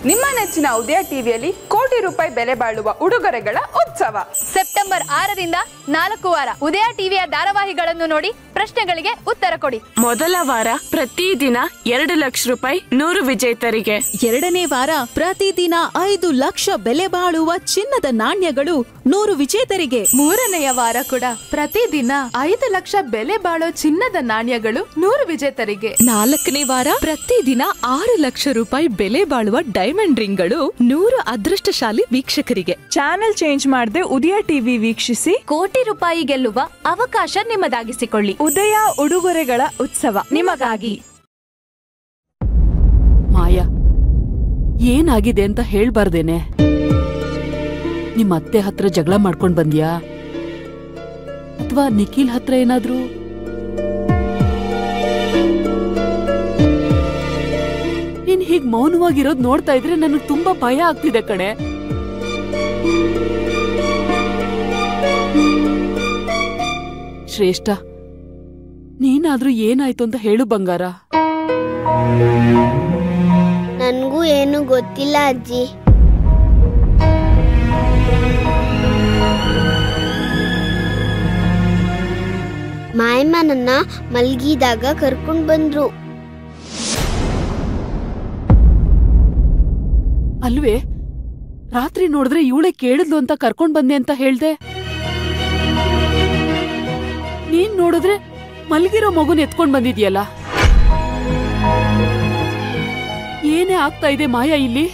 ನಿಮ್ಮ ನೆಚ್ಚಿನ ಉದಯ ಟಿವಿಯಲ್ಲಿ ಕೋಟಿ ರೂಪಾಯಿ ಬೆಲೆ ಬಾಳುವ ಉಡುಗೊರೆಗಳ ಉತ್ಸವ ಸೆಪ್ಟೆಂಬರ್ ಆರರಿಂದ ನಾಲ್ಕು ವಾರ ಉದಯ ಟಿವಿಯ ಧಾರಾವಾಹಿಗಳನ್ನು ನೋಡಿ ಪ್ರಶ್ನೆಗಳಿಗೆ ಉತ್ತರ ಕೊಡಿ ಮೊದಲ ವಾರ ಪ್ರತಿದಿನ ಎರಡು ಲಕ್ಷ ರೂಪಾಯಿ ನೂರು ವಿಜೇತರಿಗೆ ಎರಡನೇ ವಾರ ಪ್ರತಿದಿನ ಐದು ಲಕ್ಷ ಬೆಲೆ ಬಾಳುವ ಚಿನ್ನದ ನಾಣ್ಯಗಳು ನೂರು ವಿಜೇತರಿಗೆ ಮೂರನೆಯ ವಾರ ಕೂಡ ಪ್ರತಿದಿನ ಐದು ಲಕ್ಷ ಬೆಲೆ ಬಾಳೋ ಚಿನ್ನದ ನಾಣ್ಯಗಳು ನೂರು ವಿಜೇತರಿಗೆ ನಾಲ್ಕನೇ ವಾರ ಪ್ರತಿದಿನ ಆರು ಲಕ್ಷ ರೂಪಾಯಿ ಬೆಲೆ ಬಾಳುವ ಡೈಮಂಡ್ ರಿಂಗ್ಗಳು ನೂರು ಅದೃಷ್ಟಶಾಲಿ ವೀಕ್ಷಕರಿಗೆ ಚಾನೆಲ್ ಚೇಂಜ್ ಮಾಡದೆ ಉದಯ ಟಿವಿ ವೀಕ್ಷಿಸಿ ಕೋಟಿ ರೂಪಾಯಿ ಗೆಲ್ಲುವ ಅವಕಾಶ ನಿಮ್ಮದಾಗಿಸಿಕೊಳ್ಳಿ ಉದಯ ಉಡುಗೊರೆಗಳ ಉತ್ಸವ ನಿಮಗಾಗಿ ಮಾಯಾ ಏನಾಗಿದೆ ಅಂತ ಹೇಳ್ಬಾರ್ದೇನೆ ನಿಮ್ಮ ಅತ್ತೆ ಹತ್ರ ಜಗಳ ಮಾಡ್ಕೊಂಡ್ ಬಂದ್ಯಾ ಅಥವಾ ನಿಖಿಲ್ ಹತ್ರ ಏನಾದ್ರೂ ನೀನ್ ಹೀಗ್ ಮೌನವಾಗಿರೋದ್ ನೋಡ್ತಾ ಇದ್ರೆ ನನಗ್ ತುಂಬಾ ಭಯ ಆಗ್ತಿದೆ ಕಣೆ ಶ್ರೇಷ್ಠ ನೀನಾದ್ರೂ ಏನಾಯ್ತು ಅಂತ ಹೇಳು ಬಂಗಾರ ನನ್ಗೂ ಏನು ಗೊತ್ತಿಲ್ಲ ಅಜ್ಜಿ ಮಾಯಮ್ಮ ನನ್ನ ಮಲ್ಗಿದಾಗ ಕರ್ಕೊಂಡ್ ಬಂದ್ರು ಅಲ್ವೇ ರಾತ್ರಿ ನೋಡಿದ್ರೆ ಇವಳೆ ಕೇಳಿದ್ಲು ಅಂತ ಕರ್ಕೊಂಡ್ ಬಂದೆ ಅಂತ ಹೇಳ್ದೆ ನೀನ್ ನೋಡಿದ್ರೆ ಮಲ್ಗಿರೋ ಮಗುನ್ ಎತ್ಕೊಂಡ್ ಬಂದಿದ್ಯಲ್ಲ ಏನೇ ಆಗ್ತಾ ಇದೆ ಮಾಯಾ ಇಲ್ಲಿ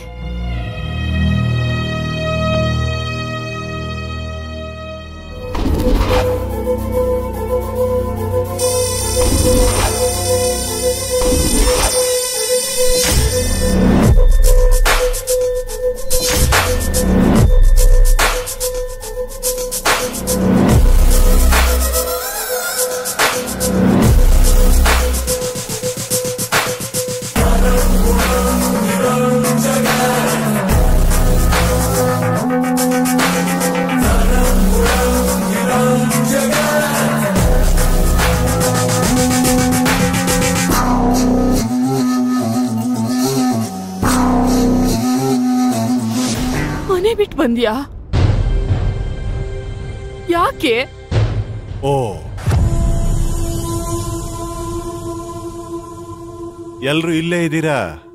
ಮನೆ ಬಿಟ್ಟು ಬಂದ್ಯಾ ಯಾಕೆ ಓ ಎಲ್ರು ಇಲ್ಲೇ ಇದ್ದೀರಾ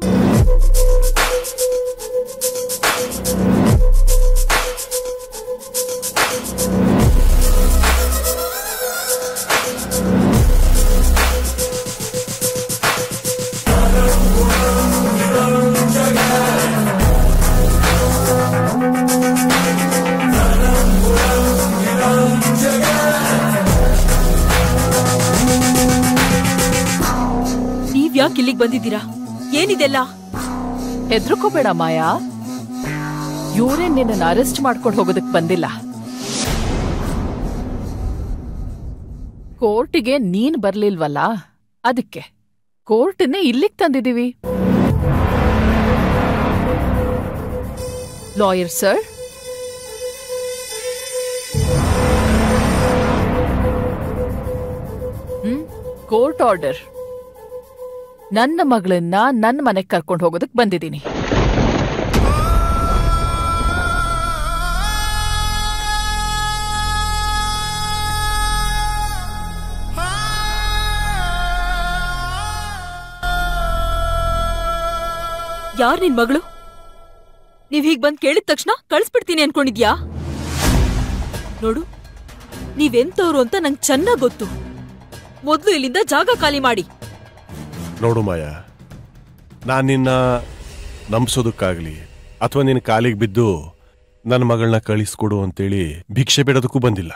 ನೀವ್ ಯಾಕೆ ಇಲ್ಲಿಗೆ ಬಂದಿದ್ದೀರಾ ಏನಿದೆಲ್ಲ ಹೆದರ್ಕೋಬೇಡ ಮಾಯಾ ಇವರೇ ನಿನ್ನ ಅರೆಸ್ಟ್ ಮಾಡ್ಕೊಂಡು ಹೋಗೋದಕ್ ಬಂದಿಲ್ಲ ಕೋರ್ಟಿಗೆ ನೀನ್ ಬರ್ಲಿಲ್ವಲ್ಲ ಅದಕ್ಕೆ ಕೋರ್ಟನ್ನೇ ಇಲ್ಲಿಗ್ ತಂದಿದೀವಿ lawyer sir hmm court order ನನ್ನ ಮಗಳನ್ನ ನನ್ನ ಮನೆಗ್ ಕರ್ಕೊಂಡು ಹೋಗೋದಕ್ ಬಂದಿದ್ದೀನಿ ಯಾರ್ ನಿನ್ ಮಗಳು ನೀವ್ ಹೀಗ್ ಬಂದ್ ಕೇಳಿದ ತಕ್ಷಣ ಕಳ್ಸ್ಬಿಡ್ತೀನಿ ಅನ್ಕೊಂಡಿದ್ಯಾ ನೋಡು ನೀವೆಂತವ್ರು ಅಂತ ನಂಗ್ ಚೆನ್ನಾಗ್ ಗೊತ್ತು ಮೊದ್ಲು ಇಲ್ಲಿಂದ ಜಾಗ ಖಾಲಿ ಮಾಡಿ ನೋಡು ಮಾಯ ನಾನು ನಿನ್ನ ನಂಬಿಸೋದಕ್ಕಾಗ್ಲಿ ಅಥವಾ ನಿನ್ನ ಕಾಲಿಗೆ ಬಿದ್ದು ನನ್ನ ಮಗಳನ್ನ ಕಳಿಸ್ಕೊಡು ಅಂತೇಳಿ ಭಿಕ್ಷೆ ಬಿಡೋದಕ್ಕೂ ಬಂದಿಲ್ಲ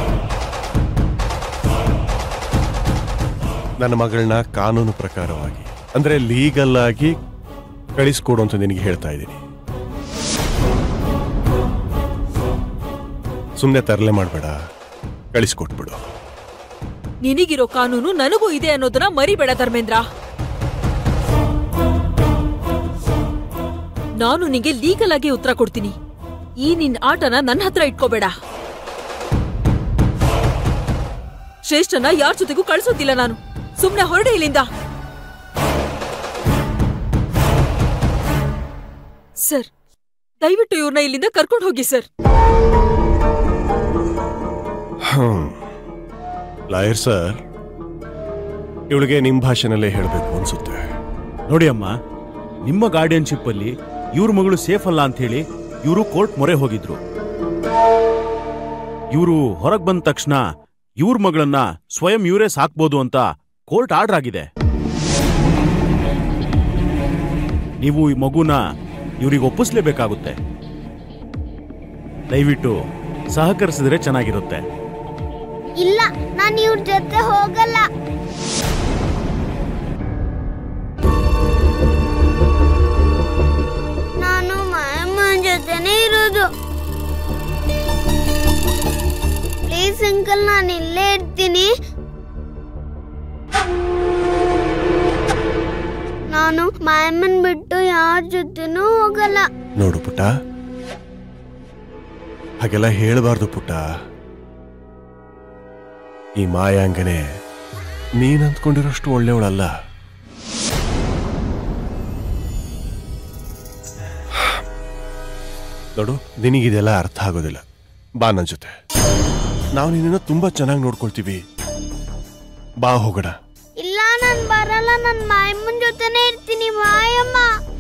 ನನ್ನ ಮಗಳನ್ನ ಕಾನೂನು ಪ್ರಕಾರವಾಗಿ ಅಂದ್ರೆ ಲೀಗಲ್ ಆಗಿ ಕಳಿಸ್ಕೊಡು ಅಂತ ನಿನಗೆ ಹೇಳ್ತಾ ಇದ್ದೀನಿ ಸುಮ್ಮನೆ ತರಲೆ ಮಾಡಬೇಡ ಕಳಿಸ್ಕೊಟ್ಬಿಡು ನಿನಗಿರೋ ಕಾನೂನು ನನಗೂ ಇದೆ ಅನ್ನೋದನ್ನ ಮರಿಬೇಡ ಧರ್ಮೇಂದ್ರ ನಾನು ನಿಂಗೆ ಲೀಗಲ್ ಆಗಿ ಉತ್ತರ ಕೊಡ್ತೀನಿ ಈ ನಿನ್ ಆಟನ ನನ್ನ ಹತ್ರ ಇಟ್ಕೋಬೇಡ ಶ್ರೇಷ್ಠನ ಯಾರ ಜೊತೆಗೂ ಕಳ್ಸೋದಿಲ್ಲ ನಾನು ಸುಮ್ನೆ ಹೊರಡೆ ಇಲ್ಲಿಂದ ಸರ್ ದಯವಿಟ್ಟು ಇವ್ರನ್ನ ಇಲ್ಲಿಂದ ಕರ್ಕೊಂಡು ಹೋಗಿ ಸರ್ ಹ್ಮ್ ಲಾಯರ್ ಸರ್ ಇವಳಿಗೆ ನಿಮ್ಮ ಭಾಷೆನಲ್ಲೇ ಹೇಳಬೇಕು ಅನ್ಸುತ್ತೆ ನೋಡಿ ಅಮ್ಮ ನಿಮ್ಮ ಗಾರ್ಡಿಯನ್ಶಿಪ್ ಅಲ್ಲಿ ಇವ್ರ ಮಗಳು ಸೇಫ್ ಅಲ್ಲ ಅಂತ ಹೇಳಿ ಇವರು ಕೋರ್ಟ್ ಮೊರೆ ಹೋಗಿದ್ರು ಇವರು ಹೊರಗ್ ಬಂದ ತಕ್ಷಣ ಇವ್ರ ಮಗಳನ್ನ ಸ್ವಯಂ ಇವರೇ ಸಾಕ್ಬೋದು ಅಂತ ಕೋರ್ಟ್ ಆರ್ಡರ್ ಆಗಿದೆ ನೀವು ಈ ಮಗುನ ಇವ್ರಿಗೆ ಒಪ್ಪಿಸ್ಲೇಬೇಕಾಗುತ್ತೆ ದಯವಿಟ್ಟು ಸಹಕರಿಸಿದ್ರೆ ಚೆನ್ನಾಗಿರುತ್ತೆ ಇಲ್ಲ ನಾನು ಇವ್ರ ಜೊತೆ ಹೋಗಲ್ಲ ನಾನು ಮಾಯಮ್ಮನ ಜೊತೆನೇ ಇರೋದು ಪ್ಲೀಸ್ ಅಂಕಲ್ ನಾನು ಇಲ್ಲೇ ಇರ್ತೀನಿ ನಾನು ಮಾಯಮ್ಮನ್ ಬಿಟ್ಟು ಯಾರ ಜೊತೆನೂ ಹೋಗಲ್ಲ ನೋಡು ಪುಟ್ಟ ಹಾಗೆಲ್ಲ ಹೇಳಬಾರ್ದು ಪುಟ್ಟ ಈ ಮಾಯಾಂಗನೆ ನೀನ್ ಅಂದ್ಕೊಂಡಿರೋಷ್ಟು ಒಳ್ಳೆಯವಳಲ್ಲ ನೋಡು ನಿನಗಿದೆಲ್ಲ ಅರ್ಥ ಆಗೋದಿಲ್ಲ ಬಾ ನನ್ನ ಜೊತೆ ನಾವು ನಿನ್ನನ್ನು ತುಂಬಾ ಚೆನ್ನಾಗಿ ನೋಡ್ಕೊಳ್ತೀವಿ ಬಾ ಹೋಗೋಣ ಇಲ್ಲ ನಾನು ಬರಲ್ಲ ನನ್ನ ಮಾಯಮ್ಮನ ಜೊತೆನೇ ಇರ್ತೀನಿ ಮಾಯಮ್ಮ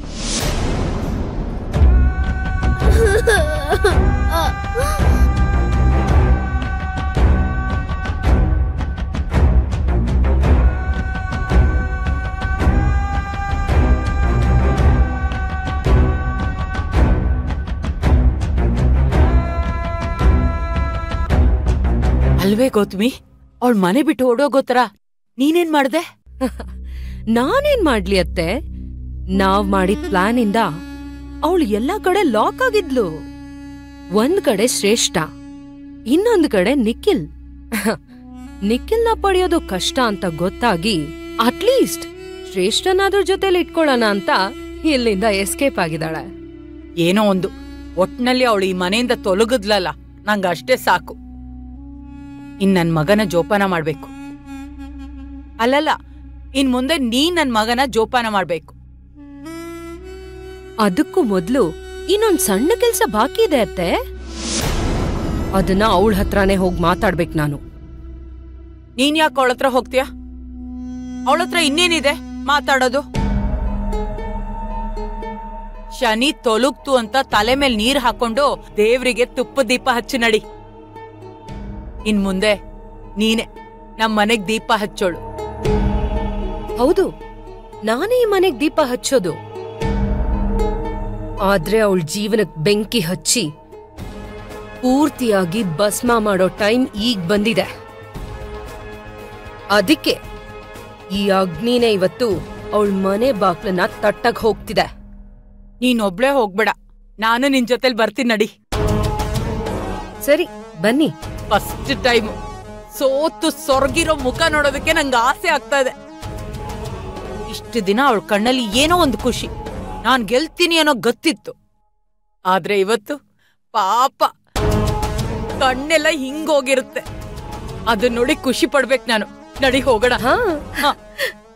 ಅಲ್ವೇ ಗೌತಮಿ ಅವಳ ಮನೆ ಬಿಟ್ಟು ಓಡೋಗೋತರ ನೀನೇನ್ ಮಾಡ್ದೆ ನಾನೇನ್ ಮಾಡ್ಲಿ ಅತ್ತೆ ನಾವ್ ಮಾಡಿದ ಪ್ಲಾನ್ ಇಂದ ಅವಳು ಎಲ್ಲಾ ಕಡೆ ಲಾಕ್ ಆಗಿದ್ಲು ಒಂದ್ ಕಡೆ ಶ್ರೇಷ್ಠ ಇನ್ನೊಂದ್ ಕಡೆ ನಿಖಿಲ್ ನಿಖಿಲ್ನ ಪಡೆಯೋದು ಕಷ್ಟ ಅಂತ ಗೊತ್ತಾಗಿ ಅಟ್ಲೀಸ್ಟ್ ಶ್ರೇಷ್ಠನಾದ್ರ ಜೊತೆಲಿ ಇಟ್ಕೊಳ್ಳೋಣ ಅಂತ ಇಲ್ಲಿಂದ ಎಸ್ಕೇಪ್ ಆಗಿದ್ದಾಳೆ ಏನೋ ಒಂದು ಒಟ್ನಲ್ಲಿ ಅವಳು ಈ ಮನೆಯಿಂದ ತೊಲಗದ್ಲಲ್ಲ ನಂಗ ಅಷ್ಟೇ ಸಾಕು ಇನ್ ನನ್ ಮಗನ ಜೋಪಾನ ಮಾಡ್ಬೇಕು ಅಲ್ಲಲ್ಲ ಇನ್ ಮುಂದೆ ನೀ ನನ್ ಮಗನ ಜೋಪಾನ ಮಾಡ್ಬೇಕು ಅದಕ್ಕೂ ಮೊದ್ಲು ಇನ್ನೊಂದ್ ಸಣ್ಣ ಕೆಲ್ಸ ಬಾಕಿ ಇದೆ ಅತ್ತೆ ಅದನ್ನ ಅವಳ ಹತ್ರನೇ ಹೋಗಿ ಮಾತಾಡ್ಬೇಕು ನಾನು ನೀನ್ ಯಾಕೆ ಅವಳ ಹತ್ರ ಹೋಗ್ತೀಯ ಅವಳ ಹತ್ರ ಇನ್ನೇನಿದೆ ಮಾತಾಡೋದು ಶನಿ ತೊಲಗ್ತು ಅಂತ ತಲೆ ಮೇಲೆ ನೀರ್ ಹಾಕೊಂಡು ದೇವ್ರಿಗೆ ತುಪ್ಪ ದೀಪ ಹಚ್ಚಿ ನಡಿ ಇನ್ ಮುಂದೆ ನೀನೆ ನಮ್ ಮನೆಗ್ ದೀಪ ಹಚ್ಚೋಳು ಹೌದು ನಾನೇ ಈ ಮನೆಗ್ ದೀಪ ಹಚ್ಚೋದು ಆದ್ರೆ ಅವಳ ಜೀವನಕ್ ಬೆಂಕಿ ಹಚ್ಚಿ ಪೂರ್ತಿಯಾಗಿ ಭಸ್ಮ ಮಾಡೋ ಟೈಮ್ ಈಗ ಬಂದಿದೆ ಅದಕ್ಕೆ ಈ ಅಗ್ನಿನೇ ಇವತ್ತು ಅವಳ ಮನೆ ಬಾಕ್ಲನ್ನ ತಟ್ಟಕ್ ಹೋಗ್ತಿದೆ ನೀನೊಬ್ಳೇ ಹೋಗ್ಬೇಡ ನಾನು ನಿನ್ ಜೊತೆಲ್ ಬರ್ತೀನಿ ನಡಿ ಸರಿ ಬನ್ನಿ ಫಸ್ಟ್ ಟೈಮ್ ಸೋತು ಸೊರ್ಗಿರೋ ಮುಖ ನೋಡೋದಕ್ಕೆ ನಂಗೆ ಆಸೆ ಆಗ್ತಾ ಇದೆ ಇಷ್ಟು ದಿನ ಅವಳ ಕಣ್ಣಲ್ಲಿ ಏನೋ ಒಂದು ಖುಷಿ ನಾನ್ ಗೆಲ್ತೀನಿ ಅನ್ನೋ ಗೊತ್ತಿತ್ತು ಆದ್ರೆ ಇವತ್ತು ಪಾಪ ಕಣ್ಣೆಲ್ಲ ಹಿಂಗೋಗಿರುತ್ತೆ ಅದನ್ನ ನೋಡಿ ಖುಷಿ ಪಡ್ಬೇಕು ನಾನು ನಡಿ ಹೋಗೋಣ ಹಾ ಹಾ